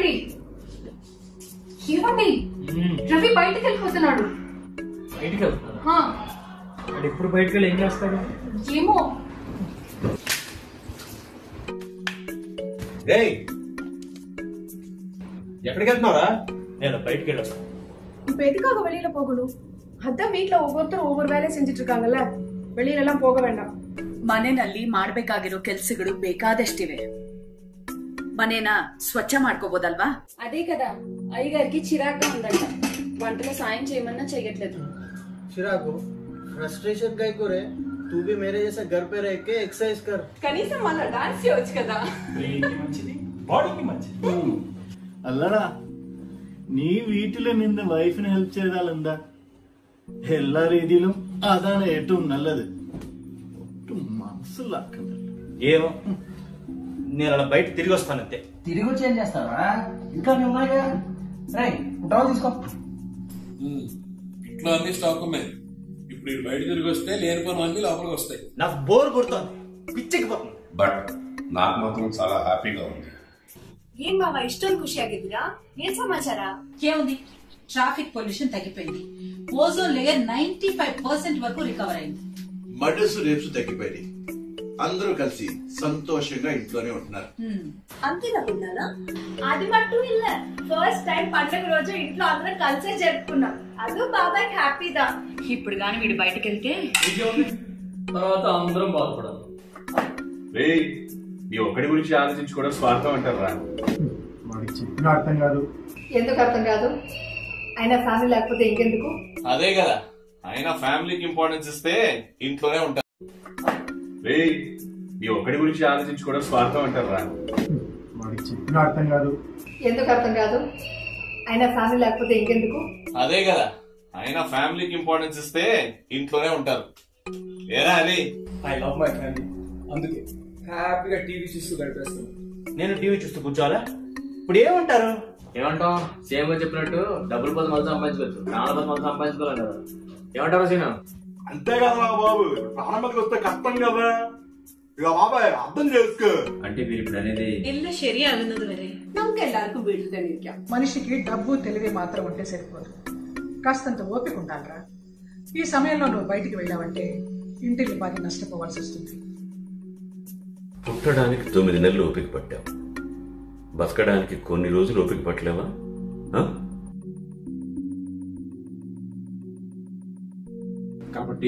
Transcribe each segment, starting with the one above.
ఏమండి ఏమండి రవి బయటికి వెళ్ళిపోతున్నాడు బయటికి వెళ్తున్నా హా, వాడు ఎప్పుడు బయటికి వెళ్ళి ఏం చేస్తాడు ఏమో ஏய் எక్కడికి వెళ్తున్నారా నేను బయటికి వెళ్ళొస్తాను இப்ப எதுக்காக வெளியில போகணும் அதான் வீட்ல ஒவ்வொருத்தரும் ஒவ்வொரு வேலையை செஞ்சுட்டு இருக்காங்கல்ல வெளியில எல்லாம் போக வேண்டாம் ಮನೆಯಲ್ಲಿ ಮಾಡ್ಬೇಕಾಗಿರೋ ಕೆಲ್ಸಗಳು ಬೇಕಾದಷ್ಟಿವೆ ಮನೇನ ಸ್ವಚ್ಛ ಮಾಡ್ಕೋಬೋದಲ್ವಾ అదే కదా అయ్యగారికి చిరాగ్గా ఉందంట వంటలో సాయం చేయమన్నా చెయ్యట్లేదు चिरागो फ्रस्ट्रेशन काय को रे तू भी मेरे जैसा घर पे रह के एक्सरसाइज कर కనీసం మళ్ళీ డాన్స్ చేయొచ్చు కదా బ్రెయిన్కి మంచిది బాడీకి మంచిది അല്ലടാ നീ വീട്ടിൽ നിന്ന് വൈഫിന് ഹെൽപ്പ് ചെയ്താൽ എന്താ എല്ലാ രീതിയിലും അതാണ് ഏറ്റവും നല്ലത് ഒട്ടും മനസ്സിലാക്കുന്നില്ല ఏమో నేను అలా బయట తిరిగి వస్తానంతే తిరిగి వచ్చి ఏం చేస్తావా ఇంకా నేను ఉన్నాయిగా రై డౌన్ తీసుకో ఇంట్లో అన్ని స్టాక్ ఉన్నాయి ఇప్పుడు ఇటు బయట తిరిగి వస్తే లేని పని అన్ని లోపలికి వస్తాయి నాకు బోర్ కొడుతోంది పిచ్చెక్కిపోతుంది బట్ నాకు మాత్రం చాలా హ్యాపీగా ఉంది ಏನ್ ಮಾವ ಇಷ್ಟೊಂದು ಖುಷಿಯಾಗಿದ್ದೀರಾ ಏನ್ ಸಮಾಚಾರ ఏముంది ట్రాఫిక్ పొల్యూషన్ తగ్గిపోయింది ozone layer ninety five percent వరకు రికవర్ అయింది మర్డర్స్ రేప్స్ తగ్గిపోయినాయి అందరూ కలిసి సంతోషంగా ఇంట్లోనే ఉంటున్నారు అంతేనా పిల్లలా అది మట్టు ఇల్ల ఫస్ట్ టైం పండుగ రోజు ఇంట్లో అందరం కలిసే జరుపుకున్నాం అదో బాబాయ్ హ్యాపీదా ఇప్పుడు గాని వీడు బయటకు వెళ్తే తర్వాత అందరం బాధపడాలి రే మీ ఒక్కడి గురించి ఆలోచించుకోవడం స్వార్థం అంటారా వాడికి చెప్పిన అర్థం కాదు ఎందుకు అర్థం కాదు అయినా ఫ్యామిలీ లేకపోతే ఇంకెందుకు అదే కదా అయినా ఫ్యామిలీకి ఇంపార్టెన్స్ ఇస్తే ఇంట్లోనే ఉంటారు రే మీ ఒక్కడి గురించి ఆలోచించుకోవడం స్వార్థం అంటారా వాడికి చెప్పిన అర్థం కాదు ఎందుకు అర్థం కాదు అయినా ఫ్యామిలీ లేకపోతే ఇంకెందుకు అదే కదా అయినా ఫ్యామిలీకి ఇంపార్టెన్స్ ఇస్తే ఇంట్లోనే ఉంటారు ఏరా అది ఐ లవ్ మై ఫ్యామిలీ అందుకే హ్యాపీగా టీవీ చూస్తూ గడిపేస్తాను నేను టీవీ చూస్తూ కూర్చోవాలా ఇప్పుడు ఏమంటారు ఏమంటాం సేమ్ గా చెప్పినట్టు డబ్బులు పది మంది సంపాదించుకోవచ్చు నాలుగు పది మంది సంపాదించుకోలేం కదా ఏమంటారు సీనా అంతే కదా బాబు ప్రారంభకి వస్తే కష్టం కదా ఇక బాబాయ్ అర్థం చేసుకో అంటే మీరు ఇప్పుడు అనేది ಎಲ್ಲ ശരിയാകുന്നത് വരെ నమ్మకెళ్ళారు వీళ్ళు తెలియక మనిషికి డబ్బు తెలివి మాత్రం ఉంటే సరిపోదు కాస్తంత ఓపిక ఉండాలిరా ఈ సమయంలో నువ్వు బయటికి వెళ్ళావంటే ఇంటిని బాగా నష్టపోవాల్సి వస్తుంది పుట్టడానికి తొమ్మిది నెలలు ఓపిక పట్టావు బతకడానికి కొన్ని రోజులు ఓపిక పట్టలేవా ఆ? కాబట్టి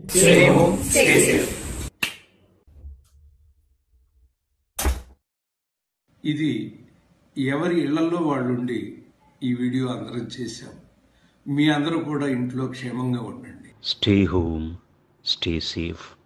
ఇది ఎవరి ఇళ్లలో వాళ్ళుండి ఈ వీడియో అందరం చేశాం మీ అందరూ కూడా ఇంట్లో క్షేమంగా ఉండండి Stay home, stay safe.